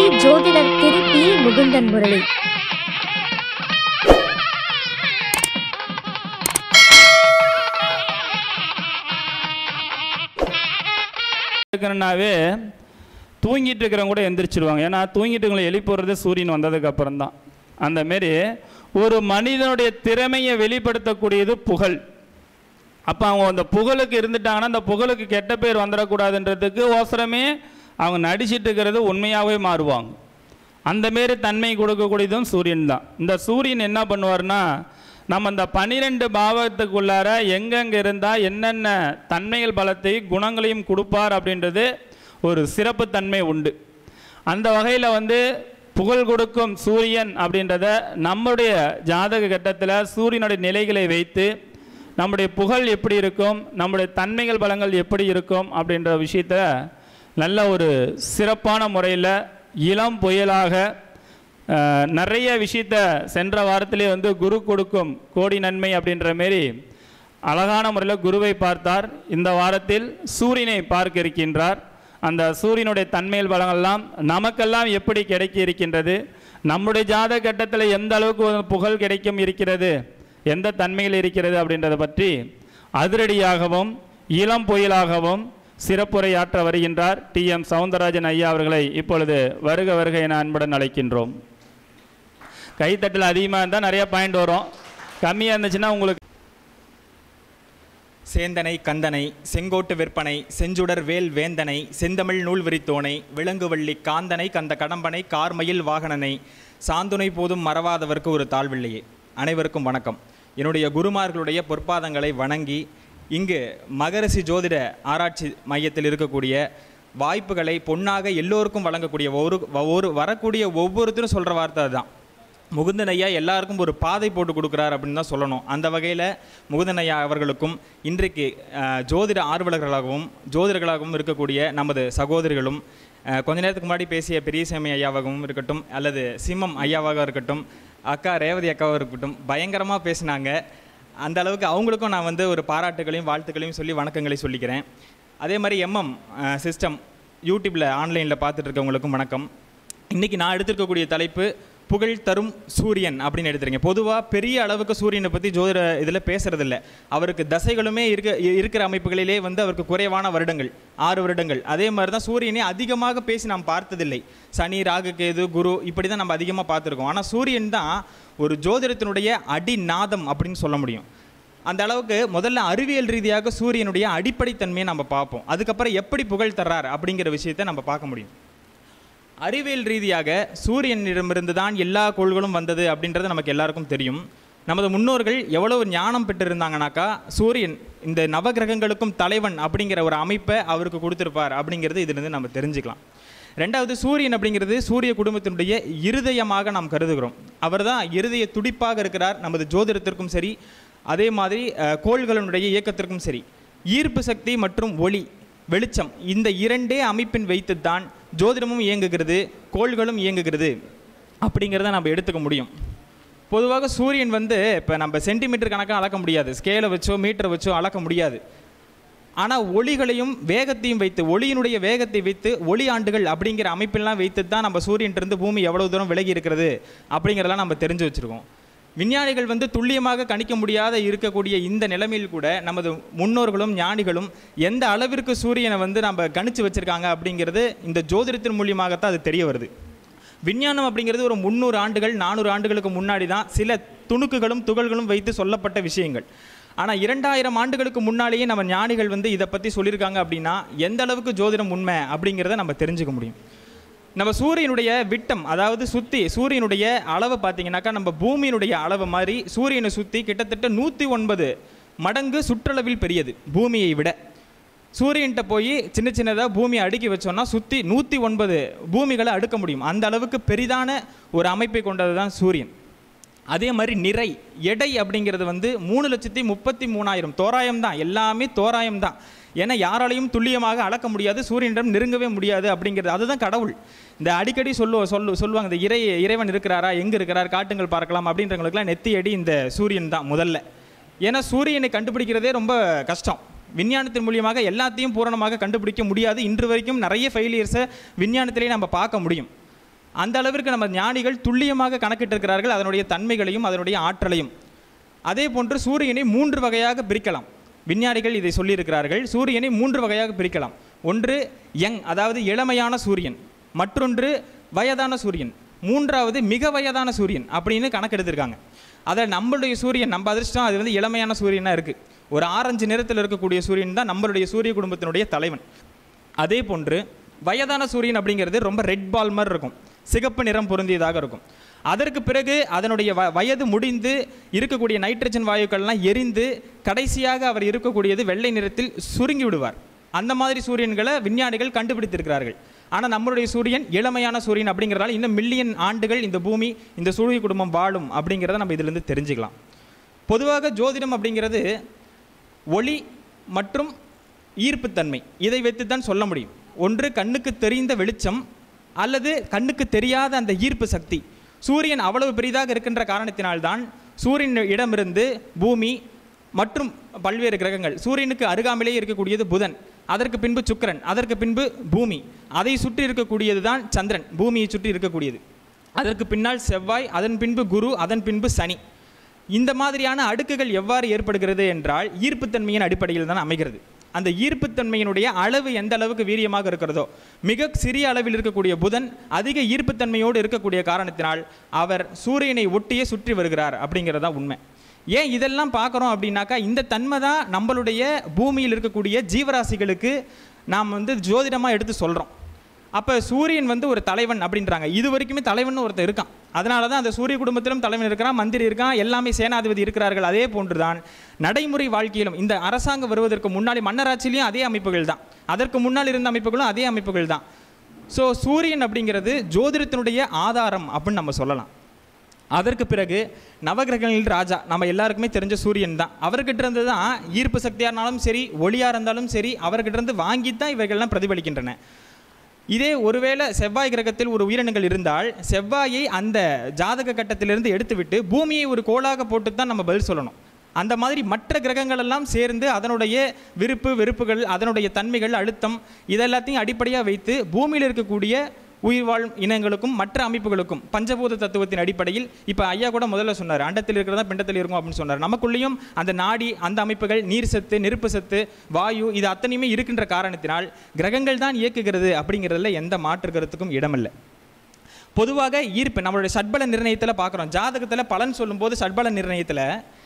ஜோதிடர் திரு பி முகுந்தன் முரளி இருக்கிறனாவே தூங்கிட்டு இருக்கிறவங்க கூட எந்திரிச்சிருவாங்க ஏன்னா தூங்கிட்டு இருக்கவங்களை எழுப்புறது சூரியன் வந்ததுக்கு அப்புறம் தான் அந்த மாரி ஒரு மனிதனுடைய திறமையை வெளிப்படுத்தக்கூடியது புகழ் அப்போ அவங்க அந்த புகழுக்கு இருந்துட்டாங்கன்னா அந்த புகழுக்கு கெட்ட பேர் வந்துடக்கூடாதுன்றதுக்கு ஓசரமே அவங்க நடிச்சிட்டு இருக்கிறது உண்மையாகவே மாறுவாங்க அந்த மாரி தன்மை கொடுக்கக்கூடியதும் சூரியன் தான் இந்த சூரியன் என்ன பண்ணுவார்னா நம்ம அந்த பனிரெண்டு பாவத்துக்குள்ளார எங்கெங்கே இருந்தால் என்னென்ன தன்மைகள் பலத்தை குணங்களையும் கொடுப்பார் அப்படின்றது ஒரு சிறப்பு தன்மை உண்டு அந்த வகையில் வந்து புகழ் கொடுக்கும் சூரியன் அப்படின்றத நம்முடைய ஜாதக கட்டத்தில் சூரியனுடைய நிலைகளை வைத்து நம்முடைய புகழ் எப்படி இருக்கும் நம்முடைய தன்மைகள் பலங்கள் எப்படி இருக்கும் அப்படின்ற விஷயத்த நல்ல ஒரு சிறப்பான முறையில் இளம் புயலாக அஹ், நிறைய விஷயத்த சென்ற வாரத்திலே வந்து குரு கொடுக்கும் கோடி நன்மை அப்படின்ற மாரி அழகான முறையில் குருவை பார்த்தார் இந்த வாரத்தில் சூரியனை பார்க்க இருக்கின்றார் அந்த சூரியனுடைய தன்மைகள் பலங்கள்லாம் நமக்கெல்லாம் எப்படி கிடைக்க இருக்கின்றது நம்முடைய ஜாதக கட்டத்தில் எந்த அளவுக்கு ஒரு புகழ் கிடைக்கும் இருக்கிறது எந்த தன்மைகள் இருக்கிறது அப்படின்றத பற்றி அதிரடியாகவும் இளம் புயலாகவும் சிறப்புரையாற்ற வருகின்றார் டி எம் சவுந்தரராஜன் ஐயா அவர்களை இப்பொழுது வருக வருக என அன்புடன் அழைக்கின்றோம் கைத்தட்டல் அதிகமாக இருந்தால் நிறைய பாயிண்ட் வரும் கம்மியாக இருந்துச்சுன்னா உங்களுக்கு சேந்தனை கந்தனை செங்கோட்டு விற்பனை செஞ்சுடர் வேல் வேந்தனை செந்தமிழ் நூல் விரித்தோனை விலங்குவள்ளி காந்தனை கந்த கடம்பனை கார்மயில் வாகனனை சாந்துணை போதும் மறவாதவர்க்கு ஒரு தாழ்வில்லையே அனைவருக்கும் வணக்கம் என்னுடைய குருமார்களுடைய பொற்பாதங்களை வணங்கி இங்கு மகரிஷி ஜோதிட ஆராய்ச்சி மையத்தில் இருக்கக்கூடிய வாய்ப்புகளை பொன்னாக எல்லோருக்கும் வழங்கக்கூடிய ஒரு ஒரு வரக்கூடிய ஒவ்வொருத்தரும் சொல்கிற வார்த்தை அதுதான் முகுந்தன் ஐயா எல்லாருக்கும் ஒரு பாதை போட்டு கொடுக்குறார் அப்படின்னு தான் சொல்லணும் அந்த வகையில் முகுந்தன் ஐயா அவர்களுக்கும் இன்றைக்கு அஹ், ஜோதிட ஆர்வலர்களாகவும் ஜோதிடர்களாகவும் இருக்கக்கூடிய நமது சகோதரிகளும் அஹ், கொஞ்ச நேரத்துக்கு முன்னாடி பேசிய பெரியசாமி ஐயாவாகவும் இருக்கட்டும் அல்லது சிம்மம் ஐயாவாக இருக்கட்டும் அக்கா ரேவதி அக்காவாக இருக்கட்டும் பயங்கரமாக பேசினாங்க அந்த அளவுக்கு அவங்களுக்கும் நான் வந்து ஒரு பாராட்டுகளையும் வாழ்த்துக்களையும் சொல்லி வணக்கங்களை சொல்லிக்கிறேன் அதே மாதிரி எம்எம் சிஸ்டம் யூடியூப்பில் ஆன்லைனில் பார்த்துட்டு இருக்கவங்களுக்கும் வணக்கம் இன்றைக்கி நான் எடுத்திருக்கக்கூடிய தலைப்பு புகழ் தரும் சூரியன் அப்படின்னு எடுத்துருங்க பொதுவாக பெரிய அளவுக்கு சூரியனை பற்றி ஜோதிட இதில் பேசுறதில்ல அவருக்கு தசைகளுமே இருக்க இ- இருக்கிற அமைப்புகளிலே வந்து அவருக்கு குறைவான வருடங்கள் ஆறு வருடங்கள் அதே மாதிரி தான் சூரியனை அதிகமாக பேசி நாம் பார்த்ததில்லை சனி ராகு கேது குரு இப்படி தான் நம்ம அதிகமாக பார்த்துருக்கோம் ஆனால் சூரியன் தான் ஒரு ஜோதிடத்தினுடைய அடிநாதம் அப்படின்னு சொல்ல முடியும் அந்த அளவுக்கு முதல்ல அறிவியல் ரீதியாக சூரியனுடைய அடிப்படைத்தன்மையை நம்ம பார்ப்போம் அதுக்கப்புறம் எப்படி புகழ் தர்றார் அப்படிங்கிற விஷயத்தை நம்ம பார்க்க முடியும் அறிவியல் ரீதியாக சூரியனிடமிருந்து தான் எல்லா கோள்களும் வந்தது அப்படின்றது நமக்கு எல்லாருக்கும் தெரியும் நமது முன்னோர்கள் எவ்வளவு ஞானம் பெற்றிருந்தாங்கனாக்கா சூரியன் இந்த நவகிரகங்களுக்கும் தலைவன் அப்படிங்கிற ஒரு அமைப்பை அவருக்கு கொடுத்திருப்பார் அப்படிங்கிறது இதிலிருந்து நம்ம தெரிஞ்சுக்கலாம் ரெண்டாவது சூரியன் அப்படிங்கிறது சூரிய குடும்பத்தினுடைய இருதயமாக நாம் கருதுகிறோம் அவர்தான் இருதய துடிப்பாக இருக்கிறார் நமது ஜோதிடத்திற்கும் சரி அதே மாதிரி அஹ், கோள்களினுடைய இயக்கத்திற்கும் சரி ஈர்ப்பு சக்தி மற்றும் ஒளி வெளிச்சம் இந்த இரண்டே அமைப்பின் வைத்துத்தான் ஜோதிடமும் இயங்குகிறது கோள்களும் இயங்குகிறது அப்படிங்கிறத நம்ம எடுத்துக்க முடியும் பொதுவாக சூரியன் வந்து இப்போ நம்ம சென்டிமீட்டர் கணக்காக அளக்க முடியாது ஸ்கேலை வச்சோ மீட்டரை வச்சோ அளக்க முடியாது ஆனால் ஒளிகளையும் வேகத்தையும் வைத்து ஒளியினுடைய வேகத்தை வைத்து ஒளி ஆண்டுகள் அப்படிங்கிற அமைப்பெல்லாம் வைத்து தான் நம்ம சூரியன்ட்டிருந்து பூமி எவ்வளவு தூரம் விலகி இருக்கிறது அப்படிங்கிறதெல்லாம் நம்ம தெரிஞ்சு வச்சுருக்கோம் விஞ்ஞானிகள் வந்து துல்லியமாக கணிக்க முடியாத இருக்கக்கூடிய இந்த நிலைமையில் கூட நமது முன்னோர்களும் ஞானிகளும் எந்த அளவிற்கு சூரியனை வந்து நம்ம கணிச்சு வச்சிருக்காங்க அப்படிங்கிறது இந்த ஜோதிடத்தின் மூலியமாகத்தான் அது தெரிய வருது விஞ்ஞானம் அப்படிங்கிறது ஒரு முந்நூறு ஆண்டுகள் நானூறு ஆண்டுகளுக்கு முன்னாடி தான் சில துணுக்குகளும் துகள்களும் வைத்து சொல்லப்பட்ட விஷயங்கள் ஆனால் இரண்டாயிரம் ஆண்டுகளுக்கு முன்னாலேயே நம்ம ஞானிகள் வந்து இதை பற்றி சொல்லியிருக்காங்க அப்படின்னா எந்த அளவுக்கு ஜோதிடம் உண்மை அப்படிங்கிறத நம்ம தெரிஞ்சுக்க முடியும் நம்ம சூரியனுடைய விட்டம் அதாவது சுற்றி சூரியனுடைய அளவை பார்த்தீங்கன்னாக்கா நம்ம பூமியினுடைய அளவு மாதிரி சூரியனை சுற்றி கிட்டத்தட்ட நூற்றி ஒன்பது மடங்கு சுற்றளவில் பெரியது பூமியை விட சூரியன்கிட்ட போய் சின்ன சின்னதாக பூமியை அடுக்கி வச்சோம்னா சுற்றி நூற்றி ஒன்பது பூமிகளை அடுக்க முடியும் அந்த அளவுக்கு பெரிதான ஒரு அமைப்பை கொண்டது தான் சூரியன் அதே மாதிரி நிறை எடை அப்படிங்கிறது வந்து மூணு லட்சத்தி முப்பத்தி மூணாயிரம் தோராயம் தான் எல்லாமே தோராயம் தான் ஏன்னா யாராலையும் துல்லியமாக அளக்க முடியாது சூரியனிடம் நெருங்கவே முடியாது அப்படிங்கிறது அதுதான் கடவுள் இந்த அடிக்கடி சொல்லு சொல்லு சொல்லுவாங்க இந்த இறை இறைவன் இருக்கிறாரா எங்கே இருக்கிறார் காட்டுங்கள் பார்க்கலாம் அப்படின்றவங்களுக்குலாம் நெத்தி அடி இந்த சூரியன் தான் முதல்ல ஏன்னா சூரியனை கண்டுபிடிக்கிறதே ரொம்ப கஷ்டம் விஞ்ஞானத்தின் மூலியமாக எல்லாத்தையும் பூரணமாக கண்டுபிடிக்க முடியாது இன்று வரைக்கும் நிறைய ஃபெயிலியர்ஸை விஞ்ஞானத்திலே நம்ம பார்க்க முடியும் அந்த அளவிற்கு நம்ம ஞானிகள் துல்லியமாக கணக்கிட்டிருக்கிறார்கள் அதனுடைய தன்மைகளையும் அதனுடைய ஆற்றலையும் அதே போன்று சூரியனை மூன்று வகையாக பிரிக்கலாம் விஞ்ஞானிகள் இதை சொல்லியிருக்கிறார்கள் சூரியனை மூன்று வகையாக பிரிக்கலாம் ஒன்று யங் அதாவது இளமையான சூரியன் மற்றொன்று வயதான சூரியன் மூன்றாவது மிக வயதான சூரியன் அப்படின்னு கணக்கெடுத்திருக்காங்க அதை நம்மளுடைய சூரியன் நம்ம அதிர்ஷ்டம் அது வந்து இளமையான சூரியனாக இருக்குது ஒரு ஆரஞ்சு நிறத்தில் இருக்கக்கூடிய சூரியன் தான் நம்மளுடைய சூரிய குடும்பத்தினுடைய தலைவன் அதே போன்று வயதான சூரியன் அப்படிங்கிறது ரொம்ப ரெட் பால் மாதிரி இருக்கும் சிகப்பு நிறம் பொருந்தியதாக இருக்கும் அதற்கு பிறகு அதனுடைய வ வயது முடிந்து இருக்கக்கூடிய நைட்ரஜன் வாயுக்கள்லாம் எரிந்து கடைசியாக அவர் இருக்கக்கூடியது வெள்ளை நிறத்தில் சுருங்கி விடுவார் அந்த மாதிரி சூரியன்களை விஞ்ஞானிகள் கண்டுபிடித்திருக்கிறார்கள் ஆனால் நம்மளுடைய சூரியன் இளமையான சூரியன் அப்படிங்கிறதால இன்னும் மில்லியன் ஆண்டுகள் இந்த பூமி இந்த சூரிய குடும்பம் வாழும் அப்படிங்கிறத நம்ம இதிலிருந்து தெரிஞ்சுக்கலாம் பொதுவாக ஜோதிடம் அப்படிங்கிறது ஒளி மற்றும் ஈர்ப்புத்தன்மை இதை வைத்து தான் சொல்ல முடியும் ஒன்று கண்ணுக்கு தெரிந்த வெளிச்சம் அல்லது கண்ணுக்கு தெரியாத அந்த ஈர்ப்பு சக்தி சூரியன் அவ்வளவு பெரிதாக இருக்கின்ற காரணத்தினால்தான் சூரியன் இடமிருந்து பூமி மற்றும் பல்வேறு கிரகங்கள் சூரியனுக்கு அருகாமையிலே இருக்கக்கூடியது புதன் அதற்கு பின்பு சுக்கிரன் அதற்கு பின்பு பூமி அதை சுற்றி இருக்கக்கூடியது தான் சந்திரன் பூமியை சுற்றி இருக்கக்கூடியது அதற்கு பின்னால் செவ்வாய் அதன் பின்பு குரு அதன் பின்பு சனி இந்த மாதிரியான அடுக்குகள் எவ்வாறு ஏற்படுகிறது என்றால் ஈர்ப்புத்தன்மையின் அடிப்படையில் தான் அமைகிறது அந்த ஈர்ப்புத்தன்மையினுடைய அளவு எந்த அளவுக்கு வீரியமாக இருக்கிறதோ மிக சிறிய அளவில் இருக்கக்கூடிய புதன் அதிக ஈர்ப்புத்தன்மையோடு இருக்கக்கூடிய காரணத்தினால் அவர் சூரியனை ஒட்டியே சுற்றி வருகிறார் அப்படிங்கிறது தான் உண்மை ஏன் இதெல்லாம் பார்க்குறோம் அப்படின்னாக்கா இந்த தன்மை தான் நம்மளுடைய பூமியில் இருக்கக்கூடிய ஜீவராசிகளுக்கு நாம் வந்து ஜோதிடமாக எடுத்து சொல்கிறோம் அப்போ சூரியன் வந்து ஒரு தலைவன் அப்படின்றாங்க இது வரைக்குமே தலைவன் ஒருத்தர் இருக்கான் அதனால தான் அந்த சூரிய குடும்பத்திலும் தலைவன் இருக்கிறான் மந்திரி இருக்கான் எல்லாமே சேனாதிபதி இருக்கிறார்கள் அதே போன்று தான் நடைமுறை வாழ்க்கையிலும் இந்த அரசாங்கம் வருவதற்கு முன்னாடி மன்னராட்சியிலையும் அதே அமைப்புகள் தான் அதற்கு முன்னால் இருந்த அமைப்புகளும் அதே அமைப்புகள் தான் ஸோ சூரியன் அப்படிங்கிறது ஜோதிடத்தினுடைய ஆதாரம் அப்படின்னு நம்ம சொல்லலாம் அதற்கு பிறகு நவகிரகங்களில் ராஜா நம்ம எல்லாருக்குமே தெரிஞ்ச சூரியன் தான் அவர்கிட்ட இருந்து தான் ஈர்ப்பு சக்தியாக இருந்தாலும் சரி ஒளியாக இருந்தாலும் சரி அவர்கிட்ட இருந்து வாங்கி தான் இவைகள்லாம் பிரதிபலிக்கின்றன இதே ஒருவேளை செவ்வாய் கிரகத்தில் ஒரு உயிரினங்கள் இருந்தால் செவ்வாயை அந்த ஜாதக கட்டத்திலிருந்து எடுத்துவிட்டு பூமியை ஒரு கோளாக போட்டு தான் நம்ம பதில் சொல்லணும் அந்த மாதிரி மற்ற கிரகங்கள் எல்லாம் சேர்ந்து அதனுடைய விருப்பு வெறுப்புகள் அதனுடைய தன்மைகள் அழுத்தம் இதெல்லாத்தையும் அடிப்படையாக வைத்து பூமியில் இருக்கக்கூடிய உயிர்வாழ் இனங்களுக்கும் மற்ற அமைப்புகளுக்கும் பஞ்சபூத தத்துவத்தின் அடிப்படையில் இப்போ ஐயா கூட முதல்ல சொன்னார் அண்டத்தில் இருக்கிறதா பிண்டத்தில் இருக்கும் அப்படின்னு சொன்னார் நமக்குள்ளேயும் அந்த நாடி அந்த அமைப்புகள் நீர் சத்து நெருப்பு சத்து வாயு இது அத்தனையுமே இருக்கின்ற காரணத்தினால் கிரகங்கள் தான் இயக்குகிறது அப்படிங்கிறதுல எந்த மாற்று கருத்துக்கும் இடமில்லை பொதுவாக ஈர்ப்பு நம்மளுடைய சட்பல நிர்ணயத்தில் பார்க்குறோம் ஜாதகத்தில் பலன் சொல்லும்போது சட்பல நிர்ணயத்தில்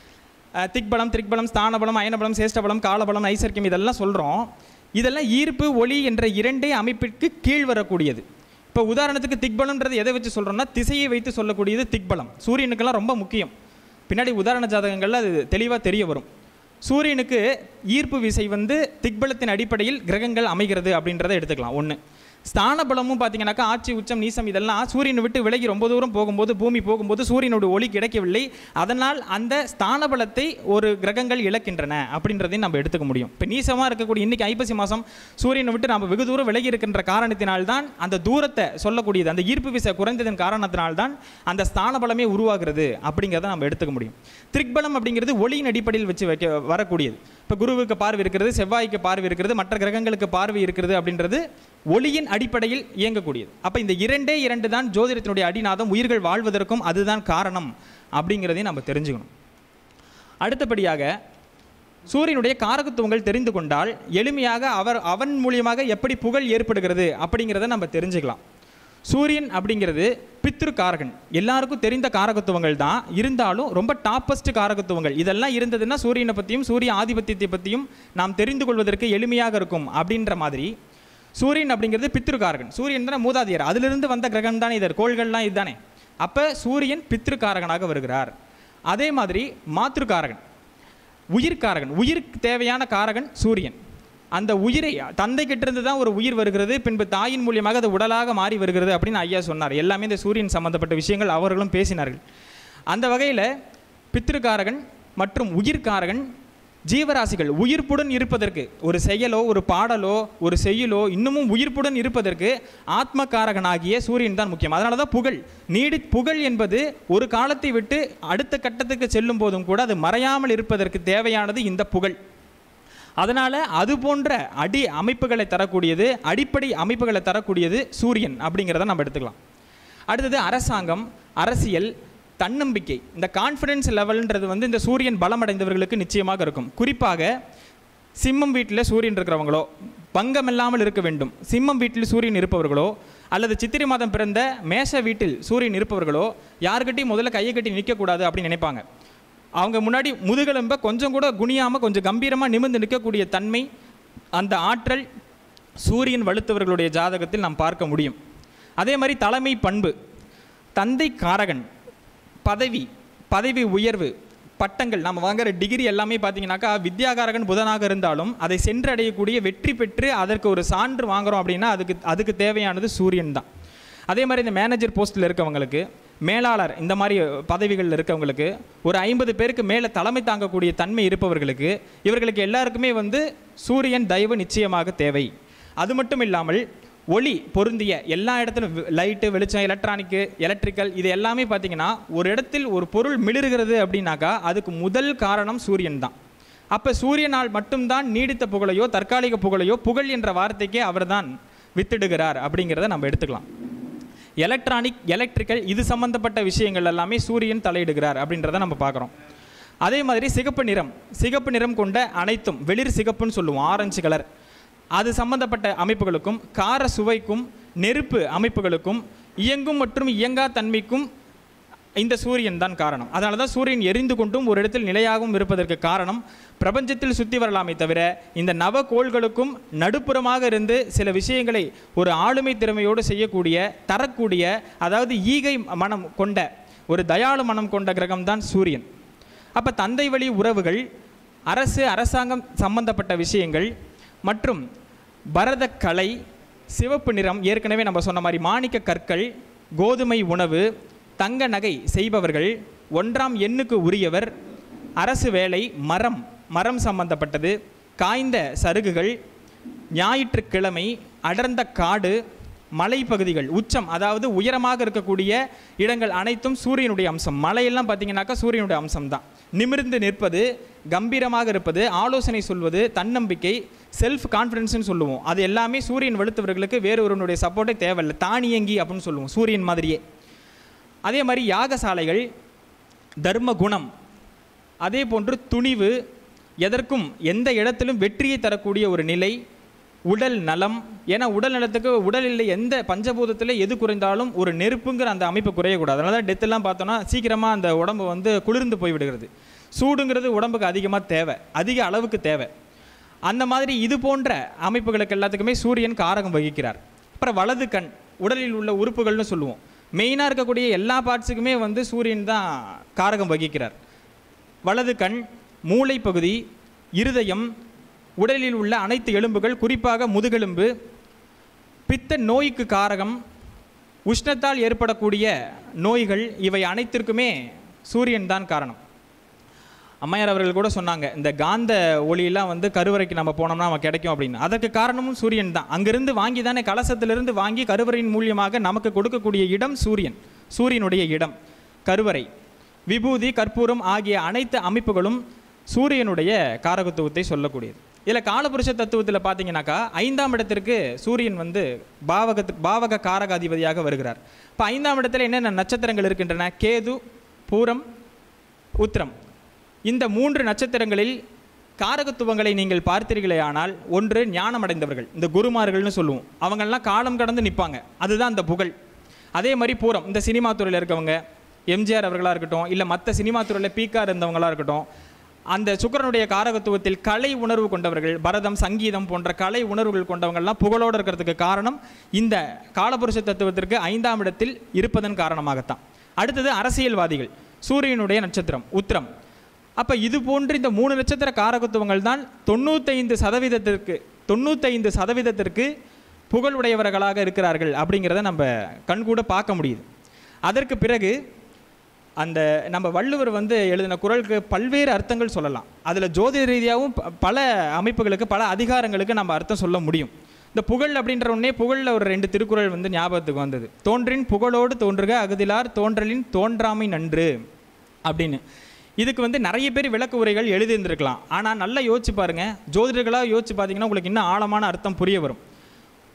அஹ், திக்பலம் திரிக்பலம் ஸ்தானபலம் அயனபலம் சேஷ்டபலம் காலபலம் ஐசர்க்கியம் இதெல்லாம் சொல்கிறோம் இதெல்லாம் ஈர்ப்பு ஒளி என்ற இரண்டே அமைப்பிற்கு கீழ் வரக்கூடியது இப்போ உதாரணத்துக்கு திக்பலம்ன்றது எதை வச்சு சொல்கிறோம்னா திசையை வைத்து சொல்லக்கூடியது திக்பலம் சூரியனுக்கெல்லாம் ரொம்ப முக்கியம் பின்னாடி உதாரண ஜாதகங்களில் அது தெளிவாக தெரிய வரும் சூரியனுக்கு ஈர்ப்பு விசை வந்து திக்பலத்தின் அடிப்படையில் கிரகங்கள் அமைகிறது அப்படின்றத எடுத்துக்கலாம் ஒன்று ஸ்தான பலமும் பார்த்தீங்கன்னாக்கா ஆட்சி உச்சம் நீசம் இதெல்லாம் சூரியனை விட்டு விலகி ரொம்ப தூரம் போகும்போது பூமி போகும்போது சூரியனோட ஒளி கிடைக்கவில்லை அதனால் அந்த ஸ்தான பலத்தை ஒரு கிரகங்கள் இழக்கின்றன அப்படின்றதையும் நம்ம எடுத்துக்க முடியும் இப்போ நீசமாக இருக்கக்கூடிய இன்னைக்கு ஐப்பசி மாதம் சூரியனை விட்டு நம்ம வெகு தூரம் விலகி இருக்கின்ற காரணத்தினால்தான் அந்த தூரத்தை சொல்லக்கூடியது அந்த ஈர்ப்பு விசை குறைந்ததன் காரணத்தினால்தான் அந்த ஸ்தான பலமே உருவாகிறது அப்படிங்கிறத நம்ம எடுத்துக்க முடியும் திரிக்பலம் அப்படிங்கிறது ஒளியின் அடிப்படையில் வச்சு வைக்க வரக்கூடியது இப்போ குருவுக்கு பார்வை இருக்கிறது செவ்வாய்க்கு பார்வை இருக்கிறது மற்ற கிரகங்களுக்கு பார்வை இருக்கிறது அப்படின்றது ஒளியின் அடிப்படையில் இயங்கக்கூடியது அப்போ இந்த இரண்டே இரண்டு தான் ஜோதிடத்தினுடைய அடிநாதம் உயிர்கள் வாழ்வதற்கும் அதுதான் காரணம் அப்படிங்கிறதையும் நம்ம தெரிஞ்சுக்கணும் அடுத்தபடியாக சூரியனுடைய காரகத்துவங்கள் தெரிந்து கொண்டால் எளிமையாக அவர் அவன் மூலியமாக எப்படி புகழ் ஏற்படுகிறது அப்படிங்கிறத நம்ம தெரிஞ்சுக்கலாம் சூரியன் அப்படிங்கிறது பித்ரு காரகன் எல்லாருக்கும் தெரிந்த காரகத்துவங்கள் தான் இருந்தாலும் ரொம்ப டாப்பஸ்ட் காரகத்துவங்கள் இதெல்லாம் இருந்ததுன்னா சூரியனை பற்றியும் சூரிய ஆதிபத்தியத்தை பற்றியும் நாம் தெரிந்து கொள்வதற்கு எளிமையாக இருக்கும் அப்படின்ற மாதிரி சூரியன் அப்படிங்கிறது பித்ருகாரகன் சூரியன் தானே மூதாதையர் அதிலிருந்து வந்த கிரகம் தானே இதர் கோள்கள்லாம் இதுதானே அப்போ சூரியன் பித்ருகாரகனாக வருகிறார் அதே மாதிரி மாத்ருகாரகன் உயிர்காரகன் உயிருக்கு தேவையான காரகன் சூரியன் அந்த உயிரை தந்தை கிட்டிருந்து தான் ஒரு உயிர் வருகிறது பின்பு தாயின் மூலியமாக அது உடலாக மாறி வருகிறது அப்படின்னு ஐயா சொன்னார் எல்லாமே இந்த சூரியன் சம்பந்தப்பட்ட விஷயங்கள் அவர்களும் பேசினார்கள் அந்த வகையில் பித்ருகாரகன் மற்றும் உயிர்காரகன் ஜீவராசிகள் உயிர்ப்புடன் இருப்பதற்கு ஒரு செயலோ ஒரு பாடலோ ஒரு செய்யுளோ இன்னமும் உயிர்ப்புடன் இருப்பதற்கு ஆத்மகாரகனாகிய சூரியன் தான் முக்கியம் அதனால தான் புகழ் நீடி புகழ் என்பது ஒரு காலத்தை விட்டு அடுத்த கட்டத்துக்கு செல்லும் போதும் கூட அது மறையாமல் இருப்பதற்கு தேவையானது இந்த புகழ் அதனால் அது போன்ற அடி அமைப்புகளை தரக்கூடியது அடிப்படை அமைப்புகளை தரக்கூடியது சூரியன் அப்படிங்கிறத நம்ம எடுத்துக்கலாம் அடுத்தது அரசாங்கம் அரசியல் தன்னம்பிக்கை இந்த கான்ஃபிடன்ஸ் லெவல்ன்றது வந்து இந்த சூரியன் பலமடைந்தவர்களுக்கு நிச்சயமாக இருக்கும் குறிப்பாக சிம்மம் வீட்டில் சூரியன் இருக்கிறவங்களோ பங்கம் இல்லாமல் இருக்க வேண்டும் சிம்மம் வீட்டில் சூரியன் இருப்பவர்களோ அல்லது சித்திரை மாதம் பிறந்த மேஷ வீட்டில் சூரியன் இருப்பவர்களோ யாருக்கிட்டையும் முதல்ல கையை கட்டி நிற்கக்கூடாது அப்படின்னு நினைப்பாங்க அவங்க முன்னாடி முதுகெலும்ப கொஞ்சம் கூட குனியாமல் கொஞ்சம் கம்பீரமாக நிமிர்ந்து நிற்கக்கூடிய தன்மை அந்த ஆற்றல் சூரியன் வலுத்தவர்களுடைய ஜாதகத்தில் நாம் பார்க்க முடியும் அதே மாதிரி தலைமை பண்பு தந்தை காரகன் பதவி பதவி உயர்வு பட்டங்கள் நம்ம வாங்குற டிகிரி எல்லாமே பார்த்தீங்கன்னாக்கா வித்யாகாரகன் புதனாக இருந்தாலும் அதை சென்றடையக்கூடிய வெற்றி பெற்று அதற்கு ஒரு சான்று வாங்குறோம் அப்படின்னா அதுக்கு அதுக்கு தேவையானது சூரியன் தான் அதே மாதிரி இந்த மேனேஜர் போஸ்ட்டில் இருக்கவங்களுக்கு மேலாளர் இந்த மாதிரி பதவிகளில் இருக்கவங்களுக்கு ஒரு ஐம்பது பேருக்கு மேலே தலைமை தாங்கக்கூடிய தன்மை இருப்பவர்களுக்கு இவர்களுக்கு எல்லாருக்குமே வந்து சூரியன் தயவு நிச்சயமாக தேவை அது மட்டும் இல்லாமல் ஒளி பொருந்திய எல்லா இடத்திலும் லைட்டு வெளிச்சம் எலக்ட்ரானிக்கு எலக்ட்ரிக்கல் இது எல்லாமே பார்த்தீங்கன்னா ஒரு இடத்தில் ஒரு பொருள் மிளிர்கிறது அப்படின்னாக்கா அதுக்கு முதல் காரணம் சூரியன் தான் அப்போ சூரியனால் மட்டும்தான் நீடித்த புகழையோ தற்காலிக புகழையோ புகழ் என்ற வார்த்தைக்கே அவர்தான் வித்திடுகிறார் அப்படிங்கிறத நம்ம எடுத்துக்கலாம் எலக்ட்ரானிக் எலக்ட்ரிக்கல் இது சம்பந்தப்பட்ட விஷயங்கள் எல்லாமே சூரியன் தலையிடுகிறார் அப்படின்றத நம்ம பார்க்குறோம் அதே மாதிரி சிகப்பு நிறம் சிகப்பு நிறம் கொண்ட அனைத்தும் வெளிர் சிகப்புன்னு சொல்லுவோம் ஆரஞ்சு கலர் அது சம்பந்தப்பட்ட அமைப்புகளுக்கும் கார சுவைக்கும் நெருப்பு அமைப்புகளுக்கும் இயங்கும் மற்றும் இயங்கா தன்மைக்கும் இந்த சூரியன் தான் காரணம் அதனால தான் சூரியன் எரிந்து கொண்டும் ஒரு இடத்தில் நிலையாகவும் இருப்பதற்கு காரணம் பிரபஞ்சத்தில் சுற்றி வரலாமே தவிர இந்த நவகோள்களுக்கும் நடுப்புறமாக இருந்து சில விஷயங்களை ஒரு ஆளுமை திறமையோடு செய்யக்கூடிய தரக்கூடிய அதாவது ஈகை மனம் கொண்ட ஒரு தயாளு மனம் கொண்ட கிரகம் தான் சூரியன் அப்போ தந்தை வழி உறவுகள் அரசு அரசாங்கம் சம்பந்தப்பட்ட விஷயங்கள் மற்றும் பரதக்கலை சிவப்பு நிறம் ஏற்கனவே நம்ம சொன்ன மாதிரி மாணிக்க கற்கள் கோதுமை உணவு தங்க நகை செய்பவர்கள் ஒன்றாம் எண்ணுக்கு உரியவர் அரசு வேலை மரம் மரம் சம்பந்தப்பட்டது காய்ந்த சருகுகள் ஞாயிற்றுக்கிழமை அடர்ந்த காடு மலைப்பகுதிகள் உச்சம் அதாவது உயரமாக இருக்கக்கூடிய இடங்கள் அனைத்தும் சூரியனுடைய அம்சம் மலையெல்லாம் பார்த்தீங்கன்னாக்கா சூரியனுடைய அம்சம் தான் நிமிர்ந்து நிற்பது கம்பீரமாக இருப்பது ஆலோசனை சொல்வது தன்னம்பிக்கை செல்ஃப் கான்ஃபிடன்ஸ்னு சொல்லுவோம் அது எல்லாமே சூரியன் வெளுத்தவர்களுக்கு வேறு ஒருவனுடைய சப்போர்ட்டே தேவையில்லை தானியங்கி அப்படின்னு சொல்லுவோம் சூரியன் மாதிரியே அதே மாதிரி யாகசாலைகள் தர்ம குணம் அதே போன்று துணிவு எதற்கும் எந்த இடத்திலும் வெற்றியை தரக்கூடிய ஒரு நிலை உடல் நலம் ஏன்னா உடல் நலத்துக்கு உடலில் எந்த பஞ்சபூதத்தில் எது குறைந்தாலும் ஒரு நெருப்புங்கிற அந்த அமைப்பு குறையக்கூடாது அதனால தான் டெத்தெல்லாம் பார்த்தோன்னா சீக்கிரமாக அந்த உடம்பு வந்து குளிர்ந்து போய்விடுகிறது சூடுங்கிறது உடம்புக்கு அதிகமாக தேவை அதிக அளவுக்கு தேவை அந்த மாதிரி இது போன்ற அமைப்புகளுக்கு எல்லாத்துக்குமே சூரியன் காரகம் வகிக்கிறார் அப்புறம் வலது கண் உடலில் உள்ள உறுப்புகள்னு சொல்லுவோம் மெயினாக இருக்கக்கூடிய எல்லா பார்ட்ஸுக்குமே வந்து சூரியன் தான் காரகம் வகிக்கிறார் வலது கண் மூளை பகுதி இருதயம் உடலில் உள்ள அனைத்து எலும்புகள் குறிப்பாக முதுகெலும்பு பித்த நோய்க்கு காரகம் உஷ்ணத்தால் ஏற்படக்கூடிய நோய்கள் இவை அனைத்திற்குமே சூரியன் தான் காரணம் அம்மையார் அவர்கள் கூட சொன்னாங்க இந்த காந்த ஒளியெல்லாம் வந்து கருவறைக்கு நம்ம போனோம்னா நம்ம கிடைக்கும் அப்படின்னு அதற்கு காரணமும் சூரியன் தான் அங்கிருந்து வாங்கி தானே கலசத்திலிருந்து வாங்கி கருவறையின் மூலியமாக நமக்கு கொடுக்கக்கூடிய இடம் சூரியன் சூரியனுடைய இடம் கருவறை விபூதி கற்பூரம் ஆகிய அனைத்து அமைப்புகளும் சூரியனுடைய காரகத்துவத்தை சொல்லக்கூடியது இதில் காலபுருஷ தத்துவத்தில் பார்த்தீங்கன்னாக்கா ஐந்தாம் இடத்திற்கு சூரியன் வந்து பாவகத்து பாவக காரகாதிபதியாக வருகிறார் இப்போ ஐந்தாம் இடத்துல என்னென்ன நட்சத்திரங்கள் இருக்கின்றன கேது பூரம் உத்திரம் இந்த மூன்று நட்சத்திரங்களில் காரகத்துவங்களை நீங்கள் பார்த்தீர்களே ஆனால் ஒன்று ஞானம் அடைந்தவர்கள் இந்த குருமார்கள்னு சொல்லுவோம் அவங்கெல்லாம் காலம் கடந்து நிற்பாங்க அதுதான் அந்த புகழ் அதே மாதிரி பூரம் இந்த சினிமா துறையில் இருக்கவங்க எம்ஜிஆர் அவர்களாக இருக்கட்டும் இல்லை மற்ற சினிமா துறையில் பீக்கா இருந்தவங்களாக இருக்கட்டும் அந்த சுக்கிரனுடைய காரகத்துவத்தில் கலை உணர்வு கொண்டவர்கள் பரதம் சங்கீதம் போன்ற கலை உணர்வுகள் கொண்டவங்கள்லாம் புகழோடு இருக்கிறதுக்கு காரணம் இந்த காலபுருஷ தத்துவத்திற்கு ஐந்தாம் இடத்தில் இருப்பதன் காரணமாகத்தான் அடுத்தது அரசியல்வாதிகள் சூரியனுடைய நட்சத்திரம் உத்திரம் அப்போ இது போன்று இந்த மூணு நட்சத்திர காரகத்துவங்கள் தான் தொண்ணூத்தைந்து சதவீதத்திற்கு தொண்ணூத்தைந்து சதவீதத்திற்கு புகழுடையவர்களாக இருக்கிறார்கள் அப்படிங்கிறத நம்ம கண்கூட பார்க்க முடியுது அதற்கு பிறகு அந்த நம்ம வள்ளுவர் வந்து எழுதின குரலுக்கு பல்வேறு அர்த்தங்கள் சொல்லலாம் அதில் ஜோதிட ரீதியாகவும் ப- பல அமைப்புகளுக்கு பல அதிகாரங்களுக்கு நம்ம அர்த்தம் சொல்ல முடியும் இந்த புகழ் அப்படின்ற உடனே புகழில் ஒரு ரெண்டு திருக்குறள் வந்து ஞாபகத்துக்கு வந்தது தோன்றின் புகழோடு தோன்றுக அகுதிலார் தோன்றலின் தோன்றாமை நன்று அப்படின்னு இதுக்கு வந்து நிறைய பேர் விளக்க உரைகள் எழுதியிருந்திருக்கலாம் ஆனால் நல்லா யோசிச்சு பாருங்க ஜோதிடர்களாக யோசிச்சு பார்த்தீங்கன்னா உங்களுக்கு இன்னும் ஆழமான அர்த்தம் புரிய வரும்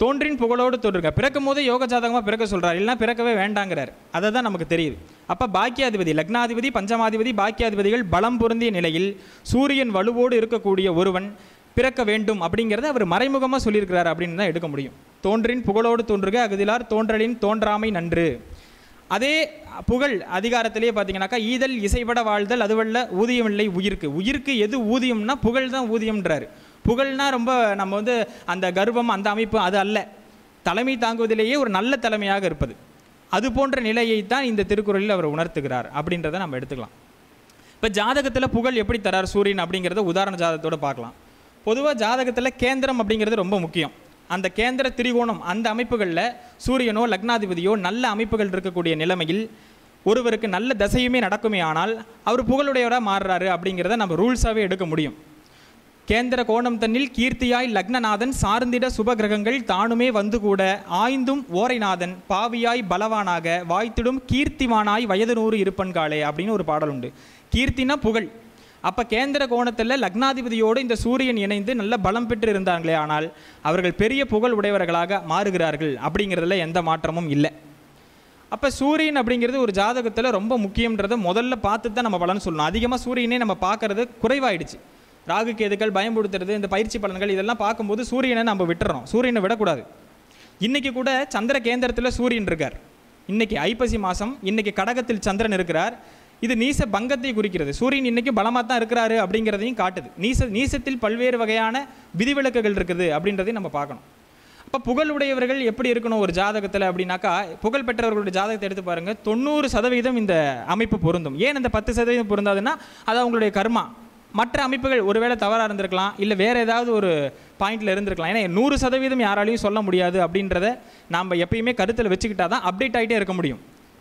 தோன்றின் புகழோடு தோன்றுங்க பிறக்கும் போதே யோக ஜாதகமாக பிறக்க சொல்றாரு இல்லைன்னா பிறக்கவே வேண்டாங்கிறார் அதை தான் நமக்கு தெரியுது அப்போ பாக்கியாதிபதி லக்னாதிபதி பஞ்சமாதிபதி பாக்கியாதிபதிகள் பலம் பொருந்திய நிலையில் சூரியன் வலுவோடு இருக்கக்கூடிய ஒருவன் பிறக்க வேண்டும் அப்படிங்கிறத அவர் மறைமுகமாக சொல்லியிருக்கிறார் அப்படின்னு தான் எடுக்க முடியும் தோன்றின் புகழோடு தோன்றுக அகுதிலார் தோன்றலின் தோன்றாமை நன்று அதே புகழ் அதிகாரத்திலேயே பார்த்தீங்கன்னாக்கா ஈதல் இசைபட வாழ்தல் அதுவல்ல ஊதியமில்லை உயிருக்கு உயிருக்கு எது ஊதியம்னா புகழ் தான் ஊதியம்ன்றாரு புகழ்னா ரொம்ப நம்ம வந்து அந்த கர்வம் அந்த அமைப்பு அது அல்ல தலைமை தாங்குவதிலேயே ஒரு நல்ல தலைமையாக இருப்பது அது போன்ற நிலையை தான் இந்த திருக்குறளில் அவர் உணர்த்துகிறார் அப்படின்றத நம்ம எடுத்துக்கலாம் இப்போ ஜாதகத்தில் புகழ் எப்படி தரார் சூரியன் அப்படிங்கிறத உதாரண ஜாதகத்தோட பார்க்கலாம் பொதுவாக ஜாதகத்தில் கேந்திரம் அப்படிங்கிறது ரொம்ப முக்கியம் அந்த கேந்திர திரிகோணம் அந்த அமைப்புகளில் சூரியனோ லக்னாதிபதியோ நல்ல அமைப்புகள் இருக்கக்கூடிய நிலைமையில் ஒருவருக்கு நல்ல தசையுமே நடக்குமே ஆனால் அவர் புகழுடையவராக மாறுறாரு அப்படிங்கிறத நம்ம ரூல்ஸாகவே எடுக்க முடியும் கேந்திர கோணம் தன்னில் கீர்த்தியாய் லக்னநாதன் சார்ந்திட சுபகிரகங்கள் தானுமே வந்து கூட ஆய்ந்தும் ஓரைநாதன் பாவியாய் பலவானாக வாய்த்திடும் கீர்த்திவானாய் வயது நூறு இருப்பன்காலே அப்படின்னு ஒரு பாடல் உண்டு கீர்த்தினா புகழ் அப்போ கேந்திர கோணத்தில் லக்னாதிபதியோடு இந்த சூரியன் இணைந்து நல்ல பலம் பெற்று இருந்தாங்களே ஆனால் அவர்கள் பெரிய புகழ் உடையவர்களாக மாறுகிறார்கள் அப்படிங்கிறதுல எந்த மாற்றமும் இல்லை அப்போ சூரியன் அப்படிங்கிறது ஒரு ஜாதகத்தில் ரொம்ப முக்கியன்றதை முதல்ல பார்த்து தான் நம்ம பலன் சொல்லணும் அதிகமாக சூரியனே நம்ம பார்க்கறது குறைவாயிடுச்சு ராகு கேதுக்கள் பயன்படுத்துறது இந்த பயிற்சி பலன்கள் இதெல்லாம் பார்க்கும்போது சூரியனை நம்ம விட்டுறோம் சூரியனை விடக்கூடாது இன்னைக்கு கூட சந்திர கேந்திரத்தில் சூரியன் இருக்கார் இன்னைக்கு ஐப்பசி மாதம் இன்னைக்கு கடகத்தில் சந்திரன் இருக்கிறார் இது நீச பங்கத்தை குறிக்கிறது சூரியன் இன்னைக்கு பலமாக தான் இருக்கிறாரு அப்படிங்கிறதையும் காட்டுது நீச நீசத்தில் பல்வேறு வகையான விதிவிலக்குகள் இருக்குது அப்படின்றதையும் நம்ம பார்க்கணும் அப்போ புகழ் உடையவர்கள் எப்படி இருக்கணும் ஒரு ஜாதகத்தில் அப்படின்னாக்கா புகழ் பெற்றவர்களுடைய ஜாதகத்தை எடுத்து பாருங்க தொண்ணூறு சதவீதம் இந்த அமைப்பு பொருந்தும் ஏன் இந்த பத்து சதவீதம் பொருந்தாதுன்னா அது அவங்களுடைய கர்மா மற்ற அமைப்புகள் ஒருவேளை தவறாக இருந்திருக்கலாம் இல்லை வேறு ஏதாவது ஒரு பாயிண்டில் இருந்திருக்கலாம் ஏன்னா நூறு சதவீதம் யாராலையும் சொல்ல முடியாது அப்படின்றத நாம் எப்பயுமே கருத்தில் வச்சுக்கிட்டா தான் அப்டேட் ஆகிட்டே இருக்க முடியும்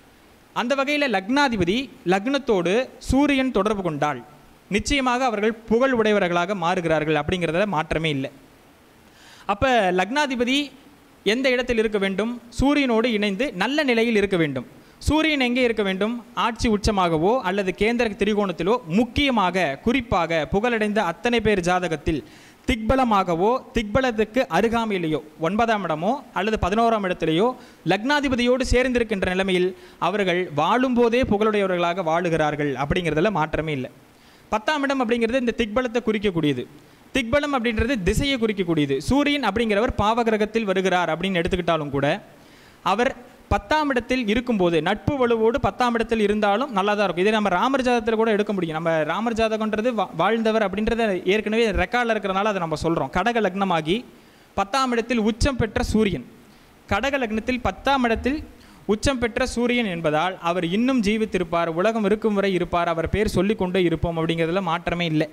அந்த வகையில் லக்னாதிபதி லக்னத்தோடு சூரியன் தொடர்பு கொண்டால் நிச்சயமாக அவர்கள் புகழ் உடையவர்களாக மாறுகிறார்கள் அப்படிங்கிறதுல மாற்றமே இல்லை அப்போ லக்னாதிபதி எந்த இடத்தில் இருக்க வேண்டும் சூரியனோடு இணைந்து நல்ல நிலையில் இருக்க வேண்டும் சூரியன் எங்கே இருக்க வேண்டும் ஆட்சி உச்சமாகவோ அல்லது கேந்திர திரிகோணத்திலோ முக்கியமாக குறிப்பாக புகழடைந்த அத்தனை பேர் ஜாதகத்தில் திக்பலமாகவோ திக்பலத்துக்கு அருகாமையிலேயோ ஒன்பதாம் இடமோ அல்லது பதினோராம் இடத்திலேயோ லக்னாதிபதியோடு சேர்ந்திருக்கின்ற நிலைமையில் அவர்கள் வாழும்போதே புகழுடையவர்களாக வாழுகிறார்கள் அப்படிங்கிறதுல மாற்றமே இல்லை பத்தாம் இடம் அப்படிங்கிறது இந்த திக்பலத்தை குறிக்கக்கூடியது திக்பலம் அப்படின்றது திசையை குறிக்கக்கூடியது சூரியன் அப்படிங்கிறவர் பாவகிரகத்தில் வருகிறார் அப்படின்னு எடுத்துக்கிட்டாலும் கூட அவர் பத்தாம் இடத்தில் இருக்கும்போது நட்பு வலுவோடு பத்தாம் இடத்தில் இருந்தாலும் நல்லா தான் இருக்கும் இதே நம்ம ராமர் ஜாதகத்தில் கூட எடுக்க முடியும் நம்ம ராமர் ஜாதகன்றது வா- வாழ்ந்தவர் அப்படின்றத ஏற்கனவே ரெக்கார்டில் இருக்கிறனால அதை நம்ம சொல்கிறோம் கடக லக்னமாகி பத்தாம் இடத்தில் உச்சம் பெற்ற சூரியன் கடக லக்னத்தில் பத்தாம் இடத்தில் உச்சம் பெற்ற சூரியன் என்பதால் அவர் இன்னும் ஜீவித்திருப்பார் உலகம் இருக்கும் வரை இருப்பார் அவர் பேர் சொல்லிக்கொண்டே இருப்போம் அப்படிங்கிறதுல மாற்றமே இல்லை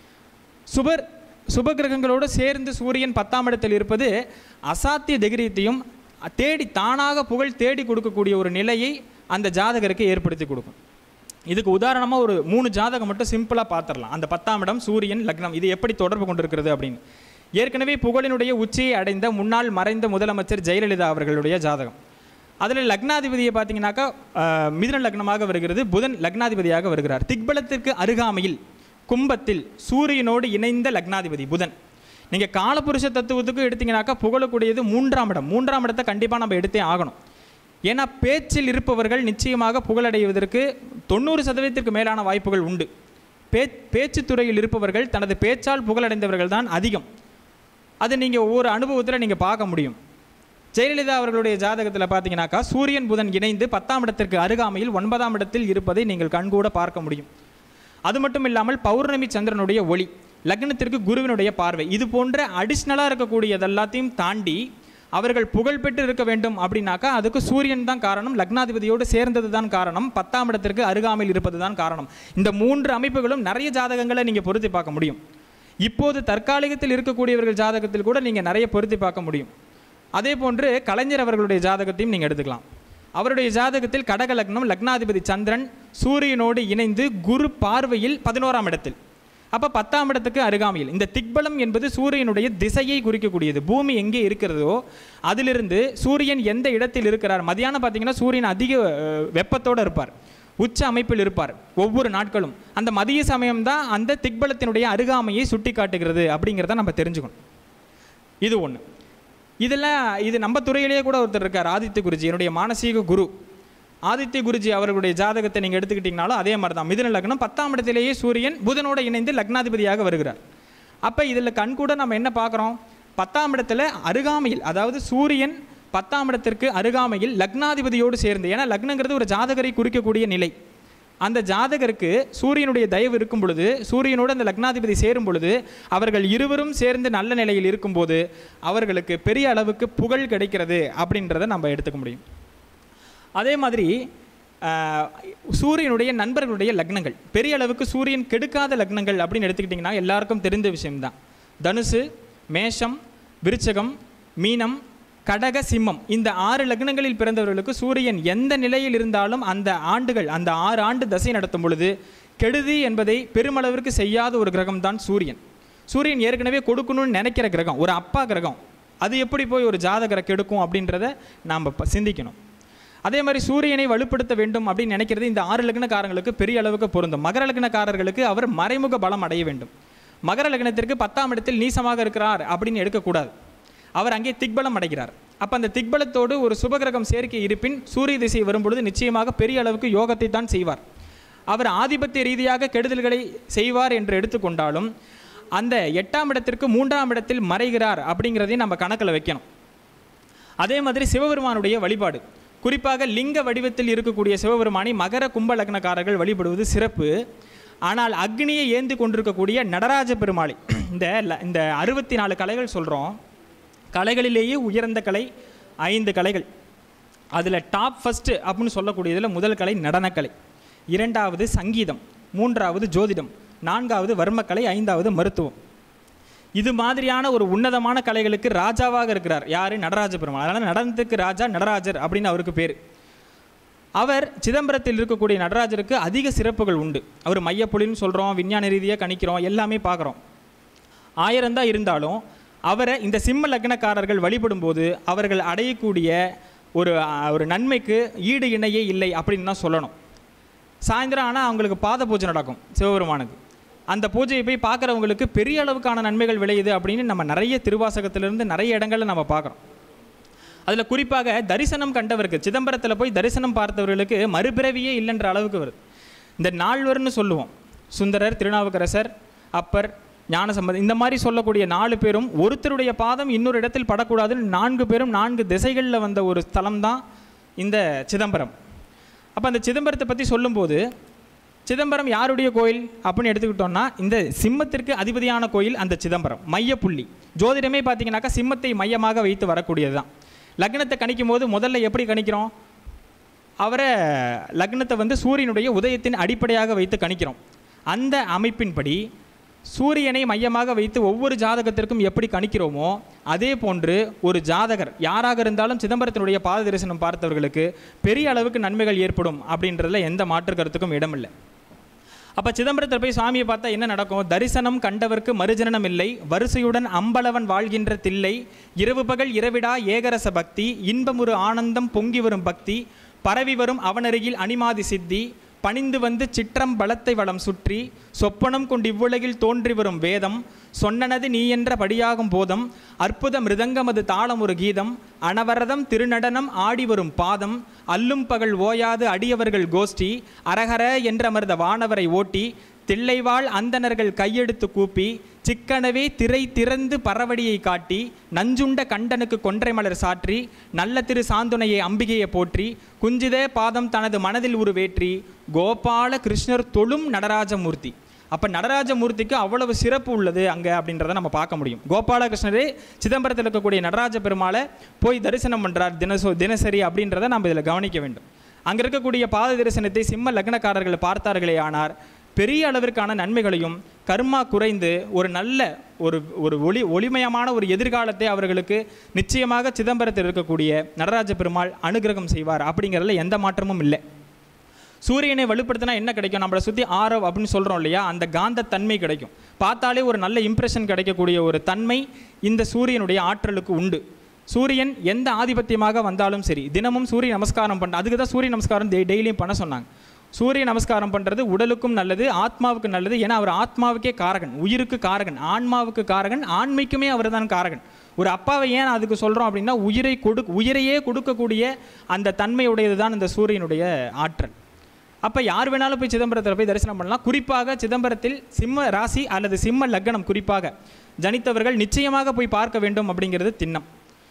சுபர் சுபகிரகங்களோடு சேர்ந்து சூரியன் பத்தாம் இடத்தில் இருப்பது அசாத்திய தைரியத்தையும் தேடி தானாக புகழ் தேடி கொடுக்கக்கூடிய ஒரு நிலையை அந்த ஜாதகருக்கு ஏற்படுத்தி கொடுக்கும் இதுக்கு உதாரணமாக ஒரு மூணு ஜாதகம் மட்டும் சிம்பிளாக பார்த்துடலாம் அந்த பத்தாம் இடம் சூரியன் லக்னம் இது எப்படி தொடர்பு கொண்டிருக்கிறது அப்படின்னு ஏற்கனவே புகழினுடைய உச்சியை அடைந்த முன்னாள் மறைந்த முதலமைச்சர் ஜெயலலிதா அவர்களுடைய ஜாதகம் அதில் லக்னாதிபதியை பார்த்தீங்கன்னாக்கா ஆஹ், மிதுன லக்னமாக வருகிறது புதன் லக்னாதிபதியாக வருகிறார் திக்பலத்திற்கு அருகாமையில் கும்பத்தில் சூரியனோடு இணைந்த லக்னாதிபதி புதன் நீங்கள் காலபுருஷ தத்துவத்துக்கு எடுத்தீங்கன்னாக்கா புகழக்கூடியது மூன்றாம் இடம் மூன்றாம் இடத்தை கண்டிப்பாக நம்ம எடுத்தே ஆகணும் ஏன்னா பேச்சில் இருப்பவர்கள் நிச்சயமாக புகழடைவதற்கு தொண்ணூறு சதவீதத்திற்கு மேலான வாய்ப்புகள் உண்டு பே பேச்சுத் துறையில் இருப்பவர்கள் தனது பேச்சால் புகழடைந்தவர்கள் தான் அதிகம் அது நீங்கள் ஒவ்வொரு அனுபவத்தில் நீங்கள் பார்க்க முடியும் ஜெயலலிதா அவர்களுடைய ஜாதகத்தில் பார்த்தீங்கன்னாக்கா சூரியன் புதன் இணைந்து பத்தாம் இடத்திற்கு அருகாமையில் ஒன்பதாம் இடத்தில் இருப்பதை நீங்கள் கண்கூட பார்க்க முடியும் அது மட்டும் இல்லாமல் பௌர்ணமி சந்திரனுடைய ஒளி லக்னத்திற்கு குருவினுடைய பார்வை இது போன்ற அடிஷ்னலாக இருக்கக்கூடியது எல்லாத்தையும் தாண்டி அவர்கள் புகழ் பெற்று இருக்க வேண்டும் அப்படின்னாக்கா அதுக்கு சூரியன் தான் காரணம் லக்னாதிபதியோடு சேர்ந்தது தான் காரணம் பத்தாம் இடத்திற்கு அருகாமையில் இருப்பது தான் காரணம் இந்த மூன்று அமைப்புகளும் நிறைய ஜாதகங்களை நீங்கள் பொருத்தி பார்க்க முடியும் இப்போது தற்காலிகத்தில் இருக்கக்கூடியவர்கள் ஜாதகத்தில் கூட நீங்கள் நிறைய பொருத்தி பார்க்க முடியும் அதே போன்று கலைஞர் அவர்களுடைய ஜாதகத்தையும் நீங்கள் எடுத்துக்கலாம் அவருடைய ஜாதகத்தில் கடக லக்னம் லக்னாதிபதி சந்திரன் சூரியனோடு இணைந்து குரு பார்வையில் பதினோராம் இடத்தில் அப்போ பத்தாம் இடத்துக்கு அருகாமையில் இந்த திக்பலம் என்பது சூரியனுடைய திசையை குறிக்கக்கூடியது பூமி எங்கே இருக்கிறதோ அதிலிருந்து சூரியன் எந்த இடத்தில் இருக்கிறார் மதியானம் பார்த்தீங்கன்னா சூரியன் அதிக அஹ், வெப்பத்தோடு இருப்பார் உச்ச அமைப்பில் இருப்பார் ஒவ்வொரு நாட்களும் அந்த மதிய சமயம் தான் அந்த திக்பலத்தினுடைய அருகாமையை சுட்டி காட்டுகிறது அப்படிங்கிறத நம்ம தெரிஞ்சுக்கணும் இது ஒன்று இதெல்லாம் இது நம்ம துறையிலேயே கூட ஒருத்தர் இருக்கார் ஆதித்ய குருஜி என்னுடைய மானசீக குரு ஆதித்ய குருஜி அவர்களுடைய ஜாதகத்தை நீங்கள் எடுத்துக்கிட்டிங்கனாலும் அதே மாதிரி தான் மிதுன லக்னம் பத்தாம் இடத்திலேயே சூரியன் புதனோடு இணைந்து லக்னாதிபதியாக வருகிறார் அப்போ இதில் கண்கூட நம்ம என்ன பார்க்குறோம் பத்தாம் இடத்துல அருகாமையில் அதாவது சூரியன் பத்தாம் இடத்திற்கு அருகாமையில் லக்னாதிபதியோடு சேர்ந்து ஏன்னா லக்னங்கிறது ஒரு ஜாதகரை குறிக்கக்கூடிய நிலை அந்த ஜாதகருக்கு சூரியனுடைய தயவு இருக்கும் பொழுது சூரியனோடு அந்த லக்னாதிபதி சேரும் பொழுது அவர்கள் இருவரும் சேர்ந்து நல்ல நிலையில் இருக்கும்போது அவர்களுக்கு பெரிய அளவுக்கு புகழ் கிடைக்கிறது அப்படின்றத நம்ம எடுத்துக்க முடியும் அதே மாதிரி ஆஹ், சூரியனுடைய நண்பர்களுடைய லக்னங்கள் பெரிய அளவுக்கு சூரியன் கெடுக்காத லக்னங்கள் அப்படின்னு எடுத்துக்கிட்டிங்கன்னா எல்லாருக்கும் தெரிந்த விஷயம்தான் தனுசு மேஷம் விருச்சகம் மீனம் கடக சிம்மம் இந்த ஆறு லக்னங்களில் பிறந்தவர்களுக்கு சூரியன் எந்த நிலையில் இருந்தாலும் அந்த ஆண்டுகள் அந்த ஆறு ஆண்டு தசை நடத்தும் பொழுது கெடுதி என்பதை பெருமளவிற்கு செய்யாத ஒரு கிரகம் தான் சூரியன் சூரியன் ஏற்கனவே கொடுக்கணும்னு நினைக்கிற கிரகம் ஒரு அப்பா கிரகம் அது எப்படி போய் ஒரு ஜாதகரை கெடுக்கும் அப்படின்றத நாம் ப- சிந்திக்கணும் அதே மாதிரி சூரியனை வலுப்படுத்த வேண்டும் அப்படின்னு நினைக்கிறது இந்த ஆறு லக்னக்காரங்களுக்கு பெரிய அளவுக்கு பொருந்தும் மகர லக்னக்காரர்களுக்கு அவர் மறைமுக பலம் அடைய வேண்டும் மகர லக்னத்திற்கு பத்தாம் இடத்தில் நீசமாக இருக்கிறார் அப்படின்னு எடுக்கக்கூடாது அவர் அங்கே திக்பலம் அடைகிறார் அப்போ அந்த திக்பலத்தோடு ஒரு சுபகிரகம் சேர்க்கை இருப்பின் சூரிய திசை வரும்பொழுது நிச்சயமாக பெரிய அளவுக்கு யோகத்தை தான் செய்வார் அவர் ஆதிபத்திய ரீதியாக கெடுதல்களை செய்வார் என்று எடுத்துக்கொண்டாலும் அந்த எட்டாம் இடத்திற்கு மூன்றாம் இடத்தில் மறைகிறார் அப்படிங்கிறதையும் நம்ம கணக்கில் வைக்கணும் அதே மாதிரி சிவபெருமானுடைய வழிபாடு குறிப்பாக லிங்க வடிவத்தில் இருக்கக்கூடிய சிவபெருமானை மகர கும்ப லக்னக்காரர்கள் வழிபடுவது சிறப்பு ஆனால் அக்னியை ஏந்தி கொண்டிருக்கக்கூடிய நடராஜ பெருமாளை இந்த ல- இந்த அறுபத்தி நாலு கலைகள் சொல்கிறோம் கலைகளிலேயே உயர்ந்த கலை ஐந்து கலைகள் அதில் டாப் ஃபஸ்ட்டு அப்படின்னு சொல்லக்கூடியதில் முதல் கலை நடனக்கலை இரண்டாவது சங்கீதம் மூன்றாவது ஜோதிடம் நான்காவது வர்மக்கலை ஐந்தாவது மருத்துவம் இது மாதிரியான ஒரு உன்னதமான கலைகளுக்கு ராஜாவாக இருக்கிறார் யார் நடராஜ பெருமாள் அதனால் நடனத்துக்கு ராஜா நடராஜர் அப்படின்னு அவருக்கு பேர் அவர் சிதம்பரத்தில் இருக்கக்கூடிய நடராஜருக்கு அதிக சிறப்புகள் உண்டு அவர் மையப்புலின்னு சொல்கிறோம் விஞ்ஞான ரீதியாக கணிக்கிறோம் எல்லாமே பார்க்குறோம் ஆயிரம் தான் இருந்தாலும் அவரை இந்த சிம்ம லக்னக்காரர்கள் வழிபடும்போது அவர்கள் அடையக்கூடிய ஒரு அ, ஒரு நன்மைக்கு ஈடு இணையே இல்லை அப்படின்னு தான் சொல்லணும் சாயந்தரம் ஆனால் அவங்களுக்கு பாத பூஜை நடக்கும் சிவபெருமானுக்கு அந்த பூஜையை போய் பார்க்குறவங்களுக்கு பெரிய அளவுக்கான நன்மைகள் விளையுது அப்படின்னு நம்ம நிறைய திருவாசகத்திலிருந்து நிறைய இடங்கள்ல நம்ம பார்க்குறோம் அதில் குறிப்பாக தரிசனம் கண்டவருக்கு சிதம்பரத்தில் போய் தரிசனம் பார்த்தவர்களுக்கு மறுபிறவியே இல்லைன்ற அளவுக்கு வருது இந்த நால்வர்னு சொல்லுவோம் சுந்தரர் திருநாவுக்கரசர் அப்பர் ஞானசம்பந்தம் இந்த மாதிரி சொல்லக்கூடிய நாலு பேரும் ஒருத்தருடைய பாதம் இன்னொரு இடத்தில் படக்கூடாதுன்னு நான்கு பேரும் நான்கு திசைகளில் வந்த ஒரு ஸ்தலம் தான் இந்த சிதம்பரம் அப்போ அந்த சிதம்பரத்தை பற்றி சொல்லும்போது சிதம்பரம் யாருடைய கோயில் அப்படின்னு எடுத்துக்கிட்டோம்னா இந்த சிம்மத்திற்கு அதிபதியான கோயில் அந்த சிதம்பரம் மையப்புள்ளி ஜோதிடமே பார்த்தீங்கன்னாக்கா சிம்மத்தை மையமாக வைத்து வரக்கூடியது தான் லக்னத்தை கணிக்கும் போது முதல்ல எப்படி கணிக்கிறோம் அவரை லக்னத்தை வந்து சூரியனுடைய உதயத்தின் அடிப்படையாக வைத்து கணிக்கிறோம் அந்த அமைப்பின்படி சூரியனை மையமாக வைத்து ஒவ்வொரு ஜாதகத்திற்கும் எப்படி கணிக்கிறோமோ அதே போன்று ஒரு ஜாதகர் யாராக இருந்தாலும் சிதம்பரத்தினுடைய பாத தரிசனம் பார்த்தவர்களுக்கு பெரிய அளவுக்கு நன்மைகள் ஏற்படும் அப்படின்றதுல எந்த மாற்று கருத்துக்கும் இடமில்லை அப்போ சிதம்பரத்தில் போய் சாமியை பார்த்தா என்ன நடக்கும் தரிசனம் கண்டவர்க்கு மறுஜனனம் இல்லை வரிசையுடன் அம்பலவன் வாழ்கின்ற தில்லை இரவு பகல் இரவிடா ஏகரச பக்தி இன்பமுறு ஆனந்தம் பொங்கி வரும் பக்தி பரவி வரும் அவனருகில் அனிமாதி சித்தி பணிந்து வந்து சிற்றம் பலத்தை வளம் சுற்றி சொப்பனம் கொண்டு இவ்வுலகில் தோன்றி வரும் வேதம் சொன்னனது நீ என்ற படியாகும் போதம் அற்புத மிருதங்கமது தாளம் ஒரு கீதம் அனவரதம் திருநடனம் ஆடி வரும் பாதம் அல்லும் பகல் ஓயாது அடியவர்கள் கோஷ்டி அரகர என்றமர்ந்த வானவரை ஓட்டி தில்லைவாழ் அந்தணர்கள் கையெடுத்து கூப்பி சிக்கனவே திரை திறந்து பரவடியை காட்டி நஞ்சுண்ட கண்டனுக்கு கொன்றை மலர் சாற்றி நல்ல திரு சாந்துணையை அம்பிகையை போற்றி குஞ்சிதே பாதம் தனது மனதில் உருவேற்றி கோபால கிருஷ்ணர் தொழும் நடராஜமூர்த்தி அப்போ நடராஜமூர்த்திக்கு அவ்வளவு சிறப்பு உள்ளது அங்கே அப்படின்றத நம்ம பார்க்க முடியும் கோபாலகிருஷ்ணரே சிதம்பரத்தில் இருக்கக்கூடிய நடராஜ பெருமாளை போய் தரிசனம் பண்ணுறார் தினசோ தினசரி அப்படின்றத நம்ம இதில் கவனிக்க வேண்டும் அங்கே இருக்கக்கூடிய பாத தரிசனத்தை சிம்ம லக்னக்காரர்கள் பார்த்தார்களே ஆனார் பெரிய அளவிற்கான நன்மைகளையும் கர்மா குறைந்து ஒரு நல்ல ஒரு ஒரு ஒளி ஒளிமயமான ஒரு எதிர்காலத்தை அவர்களுக்கு நிச்சயமாக சிதம்பரத்தில் இருக்கக்கூடிய நடராஜ பெருமாள் அனுகிரகம் செய்வார் அப்படிங்கிறதுல எந்த மாற்றமும் இல்லை சூரியனை வலுப்படுத்தினா என்ன கிடைக்கும் நம்மளை சுற்றி ஆரவ் அப்படின்னு சொல்கிறோம் இல்லையா அந்த காந்த தன்மை கிடைக்கும் பார்த்தாலே ஒரு நல்ல இம்ப்ரெஷன் கிடைக்கக்கூடிய ஒரு தன்மை இந்த சூரியனுடைய ஆற்றலுக்கு உண்டு சூரியன் எந்த ஆதிபத்தியமாக வந்தாலும் சரி தினமும் சூரிய நமஸ்காரம் பண்ண அதுக்கு தான் சூரிய நமஸ்காரம் டெய் டெய்லியும் பண்ண சொன்னாங்க சூரிய நமஸ்காரம் பண்ணுறது உடலுக்கும் நல்லது ஆத்மாவுக்கு நல்லது ஏன்னா அவர் ஆத்மாவுக்கே காரகன் உயிருக்கு காரகன் ஆன்மாவுக்கு காரகன் ஆண்மைக்குமே அவர் தான் காரகன் ஒரு அப்பாவை ஏன் அதுக்கு சொல்கிறோம் அப்படின்னா உயிரை கொடு உயிரையே கொடுக்கக்கூடிய அந்த தன்மையுடையது தான் இந்த சூரியனுடைய ஆற்றல் அப்போ யார் வேணாலும் போய் சிதம்பரத்தில் போய் தரிசனம் பண்ணலாம் குறிப்பாக சிதம்பரத்தில் சிம்ம ராசி அல்லது சிம்ம லக்னம் குறிப்பாக ஜனித்தவர்கள் நிச்சயமாக போய் பார்க்க வேண்டும் அப்படிங்கிறது திண்ணம்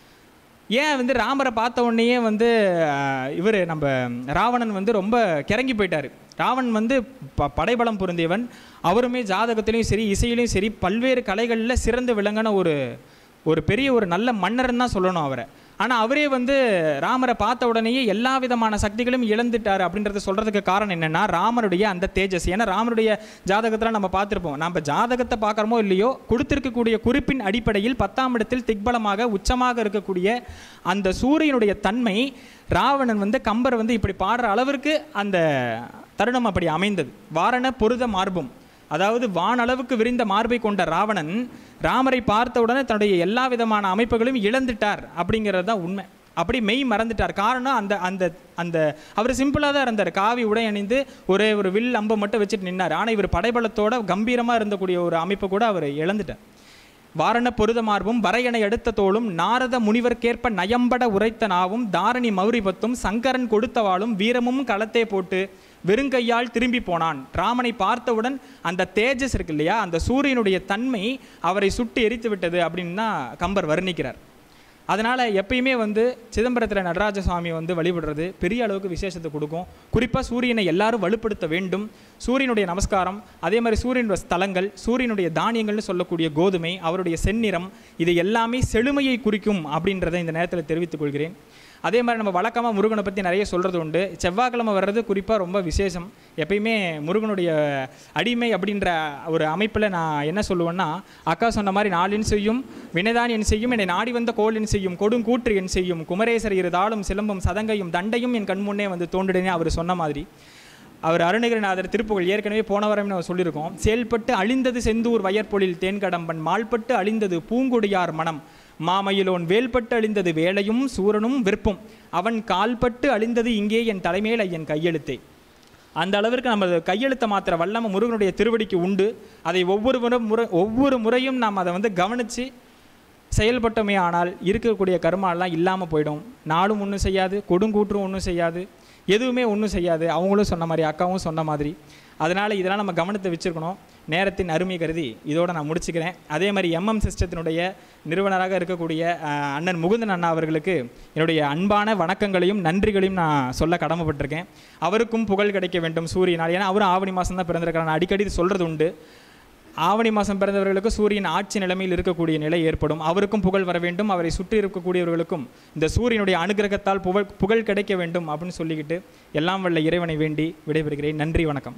ஏன் வந்து ராமரை பார்த்த உடனேயே வந்து இவர் நம்ம ராவணன் வந்து ரொம்ப கிறங்கி போயிட்டார் ராவணன் வந்து ப படைபலம் பொருந்தியவன் அவருமே ஜாதகத்திலையும் சரி இசையிலையும் சரி பல்வேறு கலைகளில் சிறந்து விளங்கின ஒரு ஒரு பெரிய ஒரு நல்ல மன்னர்னு தான் சொல்லணும் அவரை ஆனால் அவரே வந்து ராமரை பார்த்த உடனேயே எல்லா விதமான சக்திகளும் இழந்துட்டார் அப்படின்றத சொல்கிறதுக்கு காரணம் என்னென்னா ராமருடைய அந்த தேஜஸ் ஏன்னா ராமருடைய ஜாதகத்தில் நம்ம பார்த்துருப்போம் நம்ம ஜாதகத்தை பார்க்குறோமோ இல்லையோ கொடுத்திருக்கக்கூடிய குறிப்பின் அடிப்படையில் பத்தாம் இடத்தில் திக்பலமாக உச்சமாக இருக்கக்கூடிய அந்த சூரியனுடைய தன்மை ராவணன் வந்து கம்பர் வந்து இப்படி பாடுற அளவிற்கு அந்த தருணம் அப்படி அமைந்தது வாரண பொருத மார்பும் அதாவது வானளவுக்கு விரிந்த மார்பை கொண்ட ராவணன் ராமரை பார்த்தவுடனே தன்னுடைய எல்லா விதமான அமைப்புகளையும் இழந்துட்டார் அப்படிங்கிறது தான் உண்மை அப்படி மெய் மறந்துட்டார் காரணம் அந்த அந்த அந்த அவர் சிம்பிளாக தான் இருந்தார் காவி உடை அணிந்து ஒரே ஒரு வில் அம்பை மட்டும் வச்சுட்டு நின்னார் ஆனால் இவர் படைபலத்தோட கம்பீரமாக இருந்தக்கூடிய ஒரு அமைப்பை கூட அவர் இழந்துட்டார் வாரண பொருத மார்பும் வரையனை எடுத்த தோளும் நாரத முனிவர்க்கேற்ப நயம்பட உரைத்த நாவும் தாரணி மௌரிபத்தும் சங்கரன் கொடுத்தவாளும் வீரமும் களத்தே போட்டு வெறுங்கையால் திரும்பி போனான் ராமனை பார்த்தவுடன் அந்த தேஜஸ் இருக்கு இல்லையா அந்த சூரியனுடைய தன்மை அவரை சுட்டு எரித்து விட்டது அப்படின்னு தான் கம்பர் வர்ணிக்கிறார் அதனால் எப்பயுமே வந்து சிதம்பரத்தில் நடராஜ சுவாமி வந்து வழிபடுறது பெரிய அளவுக்கு விசேஷத்தை கொடுக்கும் குறிப்பாக சூரியனை எல்லாரும் வலுப்படுத்த வேண்டும் சூரியனுடைய நமஸ்காரம் அதே மாதிரி சூரியனுடைய ஸ்தலங்கள் சூரியனுடைய தானியங்கள்னு சொல்லக்கூடிய கோதுமை அவருடைய செந்நிறம் இது எல்லாமே செழுமையை குறிக்கும் அப்படின்றத இந்த நேரத்தில் தெரிவித்துக் கொள்கிறேன் அதே மாதிரி நம்ம வழக்கமாக முருகனை பற்றி நிறைய சொல்கிறது உண்டு செவ்வாய்க்கிழமை வர்றது குறிப்பாக ரொம்ப விசேஷம் எப்பயுமே முருகனுடைய அடிமை அப்படின்ற ஒரு அமைப்பில் நான் என்ன சொல்லுவேன்னா அக்கா சொன்ன மாதிரி நாளின் செய்யும் வினைதான் என் செய்யும் என்னை நாடி வந்த கோல் என் செய்யும் கொடுங்கூற்று என் செய்யும் குமரேசர் இருதாலும் சிலம்பும் சதங்கையும் தண்டையும் என் கண்முன்னே வந்து தோன்றினே அவர் சொன்ன மாதிரி அவர் அருணகிரிநாதர் திருப்புகழ் ஏற்கனவே போன வாரம் நம்ம சொல்லியிருக்கோம் செயல்பட்டு அழிந்தது செந்தூர் வயற்பொழில் தேன்கடம்பன் மால்பட்டு அழிந்தது பூங்குடியார் மனம் மாமயிலோன் வேல்பட்டு அழிந்தது வேலையும் சூரனும் விற்பும் அவன் கால்பட்டு அழிந்தது இங்கே என் தலைமையில் என் கையெழுத்தே அந்த அளவிற்கு நம்ம கையெழுத்த மாத்திர வல்லம முருகனுடைய திருவடிக்கு உண்டு அதை ஒவ்வொரு முறை முறை ஒவ்வொரு முறையும் நாம் அதை வந்து கவனித்து செயல்பட்டோமே ஆனால் இருக்கக்கூடிய கர்மாலாம் இல்லாமல் போயிடும் நாளும் ஒன்றும் செய்யாது கொடுங்கூற்றும் ஒன்றும் செய்யாது எதுவுமே ஒன்றும் செய்யாது அவங்களும் சொன்ன மாதிரி அக்காவும் சொன்ன மாதிரி அதனால் இதெல்லாம் நம்ம கவனத்தை வச்சுருக்கணும் நேரத்தின் அருமை கருதி இதோட நான் முடிச்சுக்கிறேன் அதே மாதிரி எம்எம் சிஸ்டத்தினுடைய நிறுவனராக இருக்கக்கூடிய அஹ், அண்ணன் முகுந்தன் அண்ணா அவர்களுக்கு என்னுடைய அன்பான வணக்கங்களையும் நன்றிகளையும் நான் சொல்ல கடமைப்பட்டிருக்கேன் அவருக்கும் புகழ் கிடைக்க வேண்டும் சூரியனால் ஏன்னா அவரும் ஆவணி மாதம் தான் பிறந்திருக்கிறார் நான் அடிக்கடி இது சொல்கிறது உண்டு ஆவணி மாதம் பிறந்தவர்களுக்கு சூரியன் ஆட்சி நிலைமையில் இருக்கக்கூடிய நிலை ஏற்படும் அவருக்கும் புகழ் வர வேண்டும் அவரை சுற்றி இருக்கக்கூடியவர்களுக்கும் இந்த சூரியனுடைய அனுகிரகத்தால் புகழ் புகழ் கிடைக்க வேண்டும் அப்படின்னு சொல்லிக்கிட்டு எல்லாம் வல்ல இறைவனை வேண்டி விடைபெறுகிறேன் நன்றி வணக்கம்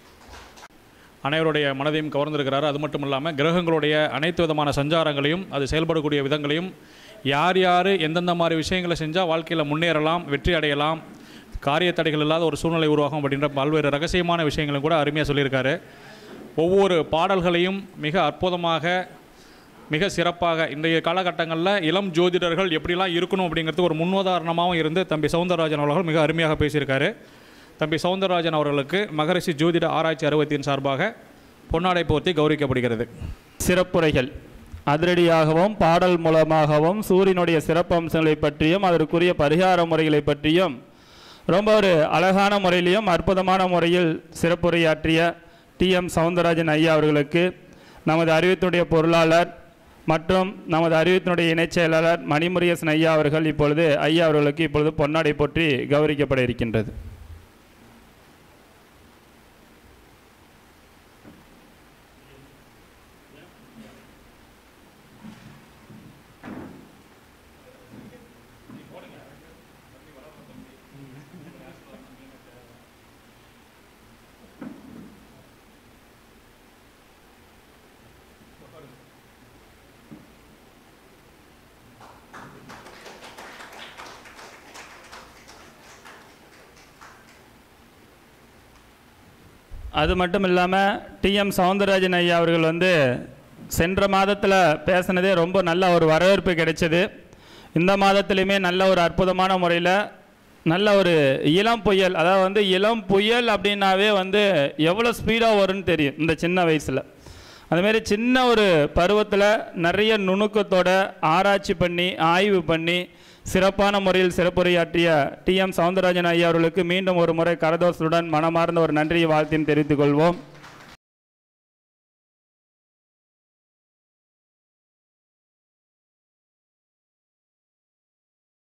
அனைவருடைய மனதையும் கவர்ந்திருக்கிறார் அது மட்டும் இல்லாமல் கிரகங்களுடைய அனைத்து விதமான சஞ்சாரங்களையும் அது செயல்படக்கூடிய விதங்களையும் யார் யார் எந்தெந்த மாதிரி விஷயங்களை செஞ்சால் வாழ்க்கையில் முன்னேறலாம் வெற்றி அடையலாம் காரிய தடைகள் இல்லாத ஒரு சூழ்நிலை உருவாகும் அப்படின்ற பல்வேறு ரகசியமான விஷயங்களும் கூட அருமையாக சொல்லியிருக்காரு ஒவ்வொரு பாடல்களையும் மிக அற்புதமாக மிக சிறப்பாக இன்றைய காலகட்டங்களில் இளம் ஜோதிடர்கள் எப்படிலாம் இருக்கணும் அப்படிங்கிறது ஒரு முன்னுதாரணமாகவும் இருந்து தம்பி சவுந்தரராஜன் அவர்கள் மிக அருமையாக பேசியிருக்காரு தம்பி சவுந்தரராஜன் அவர்களுக்கு மகரிஷி ஜோதிட ஆராய்ச்சி அறுபத்தின் சார்பாக பொன்னாடை போர்த்தி கௌரவிக்கப்படுகிறது சிறப்புரைகள் அதிரடியாகவும் பாடல் மூலமாகவும் சூரியனுடைய சிறப்பம்சங்களை பற்றியும் அதற்குரிய பரிகார முறைகளை பற்றியும் ரொம்ப ஒரு அழகான முறையிலையும் அற்புதமான முறையில் சிறப்புரையாற்றிய டி எம் சவுந்தரராஜன் ஐயா அவர்களுக்கு நமது அறிவித்தினுடைய பொருளாளர் மற்றும் நமது அறிவித்தினுடைய இணைச் செயலாளர் மணிமுரியசன் ஐயா அவர்கள் இப்பொழுது ஐயா அவர்களுக்கு இப்பொழுது பொன்னாடை போற்றி கௌரவிக்கப்பட இருக்கின்றது அது மட்டும் இல்லாமல் டிஎம் சவுந்தரராஜன் ஐயா அவர்கள் வந்து சென்ற மாதத்தில் பேசினதே ரொம்ப நல்ல ஒரு வரவேற்பு கிடைச்சது இந்த மாதத்துலேயுமே நல்ல ஒரு அற்புதமான முறையில் நல்ல ஒரு இளம் புயல் அதாவது வந்து இளம் புயல் அப்படின்னாவே வந்து எவ்வளோ ஸ்பீடாக வரும்னு தெரியும் இந்த சின்ன வயசில் அதுமாரி சின்ன ஒரு பருவத்தில் நிறைய நுணுக்கத்தோட ஆராய்ச்சி பண்ணி ஆய்வு பண்ணி சிறப்பான முறையில் சிறப்புரையாற்றிய டி எம் சவுந்தரராஜன் ஐயா அவர்களுக்கு மீண்டும் ஒரு முறை கரதோசுடன் மனமார்ந்த ஒரு நன்றியை வாழ்த்தையும் தெரிவித்துக் கொள்வோம்